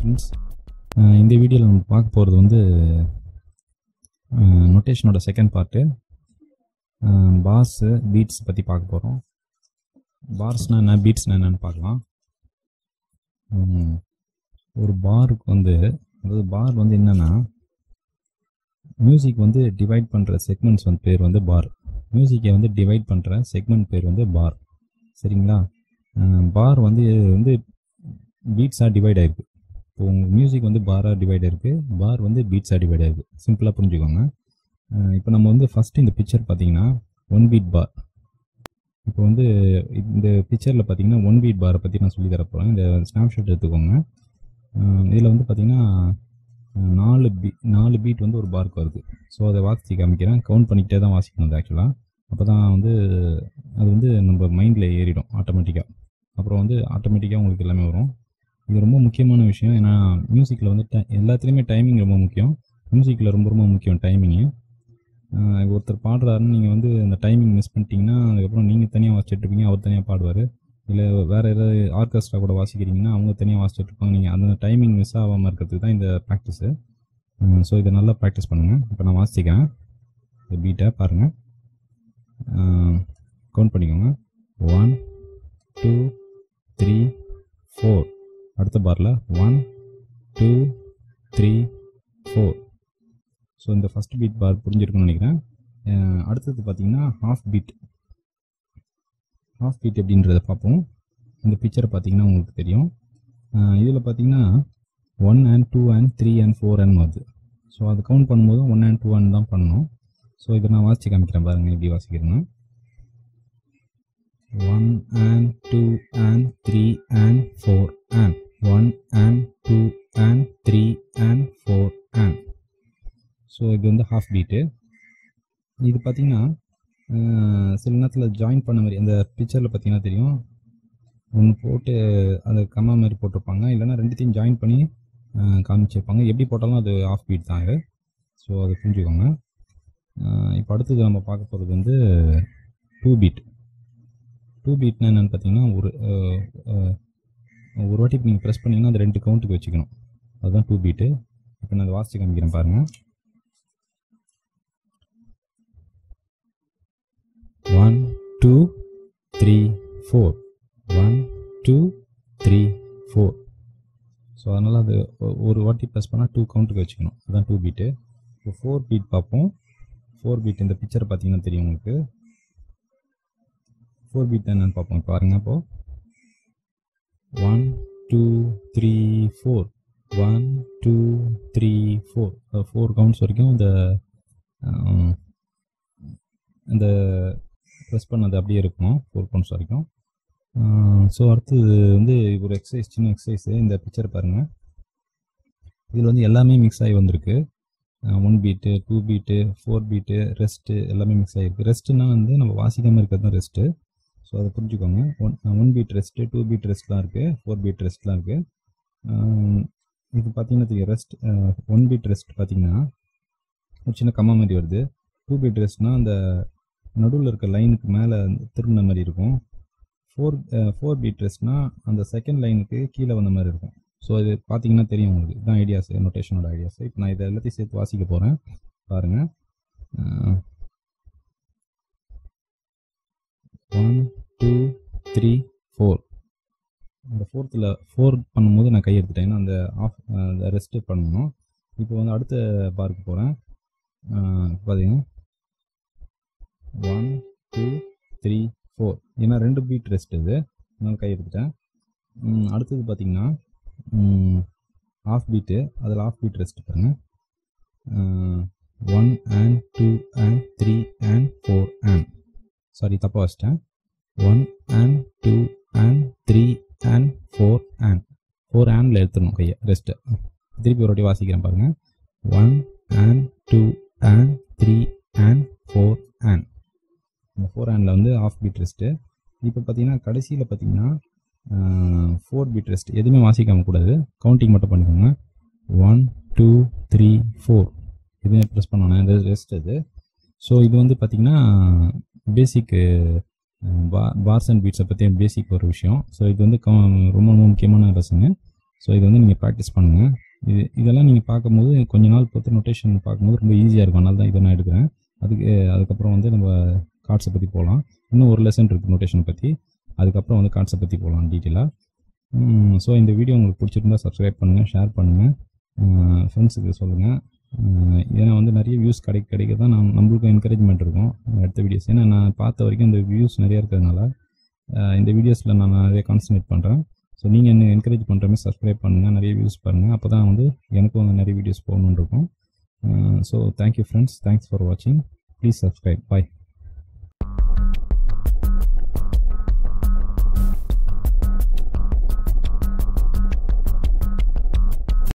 students இந்த வீடியோவில் நம்ம பார்க்க போகிறது வந்து நொட்டேஷனோட செகண்ட் பார்ட்டு பாஸு பீட்ஸ் பற்றி பார்க்க போகிறோம் பார்ஸ்னால் என்ன பீட்ஸ்னால் என்னன்னு பார்க்கலாம் ம், ஒரு பாருக்கு வந்து அதாவது பார் வந்து என்னென்னா மியூசிக் வந்து டிவைட் பண்ணுற செக்மெண்ட்ஸ் வந்து பேர் வந்து பார் மியூசிக்கை வந்து டிவைட் பண்ணுற செக்மெண்ட் பேர் வந்து பார் சரிங்களா பார் வந்து வந்து பீட்ஸாக டிவைட் ஆயிருக்கு இப்போ உங்கள் மியூசிக் வந்து பாராக டிவைட் ஆயிருக்கு பார் வந்து பீட்ஸாக டிவைட் ஆயிருக்கு சிம்பிளாக புரிஞ்சுக்கோங்க இப்போ நம்ம வந்து ஃபஸ்ட்டு இந்த பிக்சர் பார்த்தீங்கன்னா ஒன் பீட் பார் இப்போ வந்து இந்த பிக்சரில் பார்த்தீங்கன்னா ஒன் பீட் பாரை பற்றி நான் சொல்லி தர போகிறேன் இந்த ஸ்னாப்ஷாட் எடுத்துக்கோங்க இதில் வந்து பார்த்தீங்கன்னா அஹ், நாலு பீ நாலு பீட் வந்து ஒரு பார்க்கு வருது ஸோ அதை வாசித்து காமிக்கிறேன் கவுண்ட் பண்ணிக்கிட்டே தான் வாசிக்கணும் அது ஆக்சுவலாக அப்போ தான் வந்து அது வந்து நம்ம மைண்டில் ஏறிடும் ஆட்டோமேட்டிக்காக அப்புறம் வந்து ஆட்டோமேட்டிக்காக உங்களுக்கு எல்லாமே வரும் இது ரொம்ப முக்கியமான விஷயம் ஏன்னா மியூசிக்கில் வந்து ti- எல்லாத்துலேயுமே டைமிங் ரொம்ப முக்கியம் மியூசிக்கில் ரொம்ப ரொம்ப முக்கியம் டைமிங்கு ஒருத்தர் பாடுறாருன்னு நீங்கள் வந்து அந்த டைமிங் மிஸ் பண்ணிட்டீங்கன்னா அதுக்கப்புறம் நீங்கள் தனியாக வாசிச்சுட்டு இருப்பீங்க அவர் தனியாக பாடுவார் இல்லை வேறு ஏதாவது ஆர்கெஸ்ட்ரா கூட வாசிக்கிறீங்கன்னா அவங்க தனியாக வாசிச்சுட்டு இருப்பாங்க நீங்கள் அந்த டைமிங் மிஸ் ஆகாமல் இருக்கிறதுக்கு தான் இந்த ப்ராக்டிஸு ஸோ இதை நல்லா ப்ராக்டிஸ் பண்ணுங்கள் இப்போ நான் வாசிக்கிறேன் இந்த பீட்டை பாருங்கள் கவுண்ட் பண்ணிக்கோங்க ஒன் டூ த்ரீ ஃபோர் அடுத்த பாரில் one two three four so இந்த ஃபஸ்ட் பீட் பார் புரிஞ்சிருக்குன்னு நினைக்கிறேன் அஹ் அடுத்தது பார்த்தீங்கன்னா ஹாஃப் பீட் ஹாஃப் பீட் எப்படின்றத பார்ப்போம் இந்த பிக்சரை பார்த்தீங்கன்னா உங்களுக்கு தெரியும் இதில் பார்த்தீங்கன்னா one and two and three and four and வருது ஸோ அது கவுண்ட் பண்ணும்போது ஒன் அண்ட் டூ அண்ட் தான் பண்ணணும் ஸோ இதை நான் வாசிச்சு காமிக்கிறேன் பாருங்கள் எப்படி வாசிக்கிறேன்னு one and two and three and four and one and two and three and four and so இது வந்து ஹாஃப் பீட்டு இது பார்த்தீங்கன்னா அஹ், சில நேரத்தில் ஜாயின் பண்ண மாதிரி அந்த பிக்சரில் பார்த்தீங்கன்னா தெரியும் ஒன்று போட்டு அந்த கம்மா மாதிரி போட்டிருப்பாங்க இல்லைன்னா ரெண்டுத்தையும் ஜாயின் பண்ணி அஹ், காமிச்சிருப்பாங்க எப்படி போட்டாலும் அது ஆஃப் பீட் தான் அது ஸோ அதை புரிஞ்சுக்கோங்க அஹ், இப்போ அடுத்தது நம்ம பார்க்க போகிறது வந்து டூ பீட் டூ பீட்னா என்னென்னு பார்த்தீங்கன்னா ஒரு அஹ், அஹ், ஒரு வாட்டி நீங்கள் ப்ரெஸ் பண்ணிங்கன்னா அந்த ரெண்டு கவுண்ட்டுக்கு வச்சுக்கணும் அதுதான் டூ பீட்டு இப்போ நான் அதை வாசிச்சு காமிக்கிறேன் பாருங்கள் one two three four one two three four so அதனால் அது ஒ- ஒரு வாட்டி ப்ரெஸ் பண்ணால் டூ கவுண்ட்டுக்கு வச்சுக்கணும் அதுதான் டூ பீட்டு இப்போ ஃபோர் பீட் பார்ப்போம் ஃபோர் பீட் இந்த பிக்சர் பார்த்தீங்கன்னா தெரியும் உங்களுக்கு ஃபோர் பீட் என்னன்னு பார்ப்போம் இப்போ பாருங்க அப்போ one two three four one two three four four counts வரைக்கும் இந்த ஆம், இந்த ப்ரெஸ் பண்ணது அப்படியே இருக்கணும் ஃபோர் கவுண்ட்ஸ் வரைக்கும் ஸோ அடுத்தது வந்து ஒரு எக்ஸசைஸ் சின்ன எக்ஸசைஸு இந்த பிக்சர் பாருங்கள் இதில் வந்து எல்லாமே மிக்ஸ் ஆகி வந்திருக்கு one beat two beat four beat rest எல்லாமே மிக்ஸ் ஆகிருக்கு ரெஸ்ட்டுனா வந்து நம்ம வாசிக்காமல் இருக்கிறது தான் ரெஸ்ட்டு ஸோ அதை புரிஞ்சுக்கோங்க one one beat rest two beat ரெஸ்ட்லாம் இருக்குது ஃபோர் பீட் ரெஸ்ட்லாம் இருக்குது இது பார்த்தீங்கன்னா தெரியும் ரெஸ்ட் ஒன் பீட் ரெஸ்ட் பார்த்தீங்கன்னா ஒரு சின்ன கம்மா மாதிரி வருது டூ பீட் ரெஸ்ட்னால் அந்த நடுவில் இருக்க லைனுக்கு மேலே திரும்பின மாதிரி இருக்கும் ஃபோர் ஃபோர் பீட் ரெஸ்ட்னா அந்த செகண்ட் லைனுக்கு கீழே வந்த மாதிரி இருக்கும் ஸோ இது பார்த்தீங்கன்னா தெரியும் உங்களுக்கு இதுதான் ஐடியாஸ் நோட்டேஷனோட ஐடியாஸ் இப்போ நான் இதை எல்லாத்தையும் சேர்த்து வாசிக்க போகிறேன் பாருங்கள் ஒன் டூ த்ரீ ஃபோர் அந்த ஃபோர்த்தில் ஃபோர் பண்ணும்போது நான் கை எடுத்துட்டேன் ஏன்னா அந்த ஆஃப் அந்த ரெஸ்ட்டு பண்ணணும் இப்போ வந்து அடுத்த பார்க்கு போகிறேன் பார்த்தீங்கன்னா ஒன் டூ த்ரீ ஃபோர் ஏன்னா ரெண்டு பீட் ரெஸ்ட் இது அதனால கை எடுத்துட்டேன் ம், அடுத்தது பார்த்தீங்கன்னா ஆஃப் பீட்டு அதில் ஆஃப் பீட் ரெஸ்ட் பாருங்க one and two and three and four and sorry தப்பாக வச்சிட்டேன் one and two and three and four and four ஆண்டில் எடுத்துடணும் கையை ரெஸ்ட்டு திருப்பி ஒரு வாட்டி வாசிக்கிறேன் பாருங்கள் one and two and three and four and இந்த ஃபோர் ஹேண்டில் வந்து ஆஃப் பீட் ரெஸ்ட்டு இப்போ பார்த்தீங்கன்னா கடைசியில் பார்த்தீங்கன்னா ஃபோர் பீட் ரெஸ்ட் எதுவுமே வாசிக்காம கூடாது கவுண்டிங் மட்டும் பண்ணிக்கோங்க ஒன் டூ த்ரீ ஃபோர் இதுவுமே ப்ரெஸ் பண்ணணும் இந்த ரெஸ்ட் இது ஸோ இது வந்து பார்த்தீங்கன்னா பேசிக்கு பா பார்ஸ் அண்ட் பீட்ஸை பற்றி பேசிக் ஒரு விஷயம் ஸோ இது வந்து க- ரொம்ப ரொம்ப முக்கியமான லெசனு ஸோ இது வந்து நீங்கள் ப்ராக்டிஸ் பண்ணுங்கள் இது இதெல்லாம் நீங்கள் பார்க்கும்போது கொஞ்ச நாள் பொறுத்து நொட்டேஷன் பார்க்கும்போது ரொம்ப ஈஸியாக இருக்கும் அதனால தான் இதை நான் எடுக்கிறேன் அதுக்கு அதுக்கப்புறம் வந்து நம்ம கார்ட்ஸை பற்றி போகலாம் இன்னும் ஒரு லெசன் இருக்குது நொட்டேஷனை பற்றி அதுக்கப்புறம் வந்து கார்ட்ஸை பற்றி போகலாம் டீட்டெயிலாக ஸோ இந்த வீடியோ உங்களுக்கு பிடிச்சிருந்தா சப்ஸ்கிரைப் பண்ணுங்கள் ஷேர் பண்ணுங்கள் ஃப்ரெண்ட்ஸுக்கு சொல்லுங்கள் ஏன்னா வந்து நிறைய வியூஸ் கிடைக்க கிடைக்க தான் நான் நம்மளுக்கும் என்கரேஜ்மெண்ட் இருக்கும் அடுத்த வீடியோஸ் ஏன்னா நான் பார்த்த வரைக்கும் இந்த வியூஸ் நிறையா இருக்கிறதுனால அஹ் இந்த வீடியோஸில் நான் நிறைய கான்சன்ட்ரேட் பண்ணுறேன் ஸோ நீங்கள் என்ன என்கரேஜ் பண்ணுற மாதிரி சப்ஸ்கிரைப் பண்ணுங்கள் நிறைய வியூஸ் பாருங்கள் அப்போ தான் வந்து எனக்கும் வந்து நிறைய வீடியோஸ் போகணுன்னு இருக்கும் so thank you friends thanks for வாட்சிங் ப்ளீஸ் சப்ஸ்கிரைப் பாய்